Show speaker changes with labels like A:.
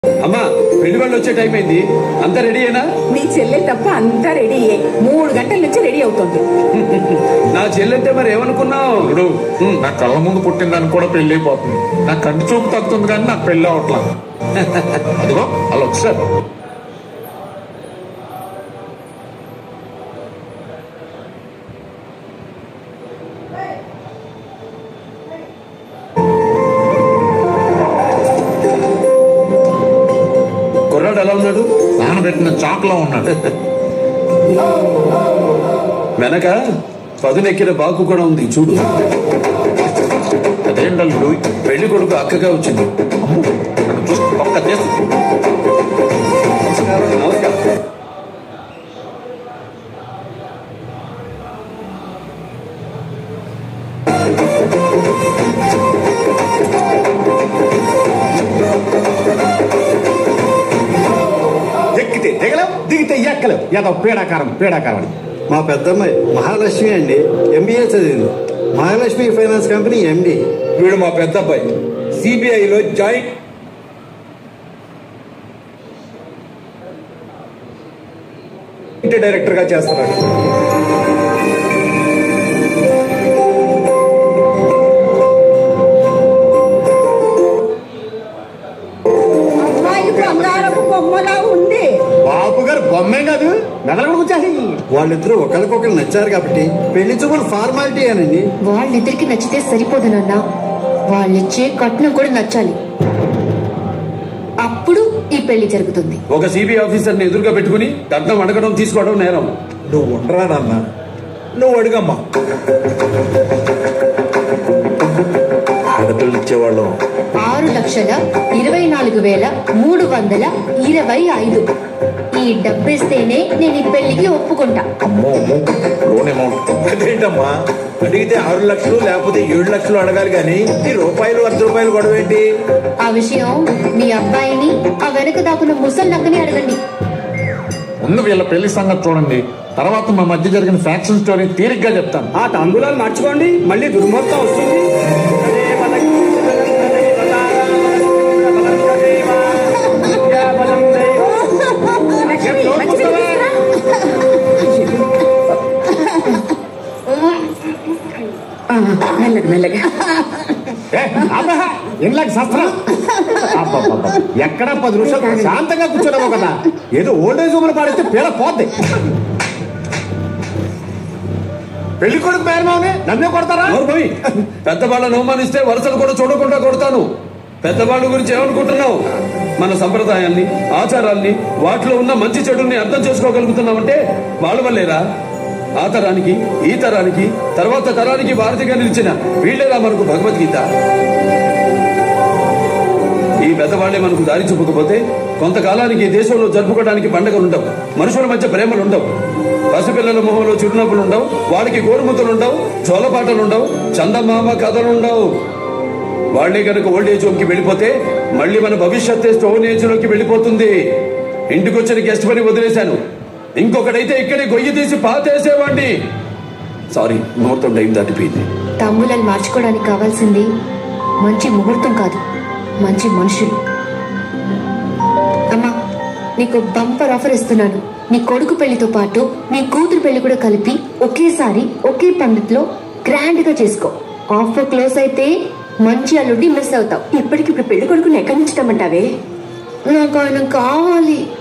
A: అమ్మా పెళ్లి వాళ్ళు వచ్చే టైం అయింది అంతా రెడీ అయినా
B: మీ చెల్లె తప్ప అంతా రెడీ అయ్యే మూడు గంటల నుంచి రెడీ అవుతుంది
A: నా చెల్లంటే మరి ఏమనుకున్నావు
C: ఇప్పుడు నా కళ్ళ ముందు పుట్టిందని కూడా పెళ్లి అయిపోతుంది నా కంటి చూపు తగ్గుతుంది కానీ నాకు పెళ్లి అవట్లా అదిగో అలా వచ్చారు
A: కుర్రాడు ఎలా ఉన్నాడు
C: నానబెట్టిన చాకులో ఉన్నాడు
A: వెనక పదునెక్కిన బాకు కూడా ఉంది చూడు
C: అదేంటల్లుడు
A: పెళ్లి కొడుకు అక్కగా వచ్చింది
C: నన్ను చూసి ఒక్క చేసి
A: నమస్కారం
D: ఎక్కితే దిగలేం దిగితే ఎక్కలేం ఏదో పీడాకారం పీడాకారం అని
E: మా పెద్దమ్మాయి మహాలక్ష్మి అండి ఎంబీఏ చదివింది మహాలక్ష్మి ఫైనాన్స్ కంపెనీ ఎండి
F: వీడు మా పెద్ద అబ్బాయి సిబిఐలో జాయింట్ డైరెక్టర్ గా చేస్తున్నాడు
B: అమ్మాయి బంగారపు బొమ్మలా ఉంది
D: బాబు గారు బొమ్మే కాదు మెదలు వచ్చేసి
E: వాళ్ళిద్దరూ ఒకరికొకరు నచ్చారు కాబట్టి పెళ్లి చూపులు ఫార్మాలిటీ అనండి
G: వాళ్ళిద్దరికి నచ్చితే సరిపోదు నాన్న వాళ్ళిచ్చే కట్నం కూడా నచ్చాలి అప్పుడు ఈ పెళ్లి జరుగుతుంది
A: ఒక సిబిఐ ఆఫీసర్ ని ఎదురుగా పెట్టుకుని కట్నం అడగడం తీసుకోవడం నేరం
F: నువ్వు ఉండరా నాన్న నువ్వు అడుగమ్మా
C: ఆడపిల్లలు ఇచ్చేవాళ్ళం
G: ఆరు లక్షల ఇరవై నాలుగు వేల మూడు వందల ఇరవై ఐదు ఈ డబ్బిస్తేనే నేను ఈ పెళ్లికి ఒప్పుకుంటా
C: అమ్మో అమ్మో లోన్ అమౌంట్
F: అదేంటమ్మా అడిగితే ఆరు లక్షలు లేకపోతే ఏడు లక్షలు అడగాలి కానీ ఈ రూపాయలు అర్ధ రూపాయలు గొడవ ఏంటి
G: ఆ విషయం మీ అబ్బాయిని ఆ వెనక దాకున్న ముసలి నక్కని అడగండి
C: ముందు వీళ్ళ పెళ్లి సంగతి చూడండి తర్వాత మా మధ్య జరిగిన ఫ్యాక్షన్ స్టోరీ తీరిగ్గా చెప్తాను
D: ఆ తంగులాలు మార్చుకోండి మళ్ళీ దుర్ముహూర్తం వస్తుంది
B: ఆ, మెల్లగా మెల్లగా
D: ఏ, ఆపహా, ఇండ్లకి శస్త్రం అబ్బబ్బబ్బ. ఎక్కడ పది నిమిషాలు శాంతంగా కూర్చున్నావు కదా ఏదో ఓల్డ్ ఏజ్ రూమ్లో పాడిస్తే పీడ పోద్ది పెళ్లి కొడుకు పేరుమావని నన్నే కొడతారా
A: నోరు పోయి. పెద్దవాళ్ళని అవమానిస్తే వరుసలు కూడా చూడకుండా కొడతాను పెద్దవాళ్ళ గురించి ఏమనుకుంటున్నావు మన సంప్రదాయాన్ని ఆచారాల్ని వాటిలో ఉన్న మంచి చెడుల్ని అర్థం చేసుకోగలుగుతున్నామంటే వాళ్ళ వల్లేరా ఆ తరానికి ఈ తరానికి తర్వాత తరానికి వారధిగా నిలిచిన వీళ్ళేరా మనకు భగవద్గీత ఈ పెద్దవాళ్లే మనకు దారి చూపకపోతే కొంతకాలానికి ఈ దేశంలో జరుపుకోవడానికి పండుగలు ఉండవు మనుషుల మధ్య ప్రేమలు ఉండవు పసిపిల్లల మొహంలో చిరునవ్వులు ఉండవు వాడికి గోరుముద్దలు ఉండవు చోలపాటలు ఉండవు చందమామ కథలు ఉండవు వాళ్లే కనుక ఓల్డ్ ఏజ్ హోమ్కి వెళ్ళిపోతే మళ్ళీ మన భవిష్యత్ స్టోన్ ఏజ్ లోకి వెళ్ళిపోతుంది ఇంటికి వచ్చిన గెస్ట్ పని వదిలేశాను ఇంకొకడైతే ఇక్కడే గొయ్యి తీసి పాతేసేవాడిని సారీ ముహూర్తం టైం దాటిపోయింది
G: తాంబూలాలు మార్చుకోవడానికి కావాల్సింది మంచి ముహూర్తం కాదు మంచి మనుషులు అమ్మా నీకు బంపర్ ఆఫర్ ఇస్తున్నాను నీ కొడుకు పెళ్లితో పాటు నీ కూతురు పెళ్లి కూడా కలిపి ఒకేసారి ఒకే పండిట్లో గ్రాండ్ గా చేసుకో ఆఫర్ క్లోజ్ అయితే మంచి అల్లుడిని మిస్ అవుతావు
B: ఇప్పటికిప్పుడు పెళ్లి కొడుకుని ఎక్కడి నుంచి తెమ్మంటావే
G: నాకు ఆయన కావాలి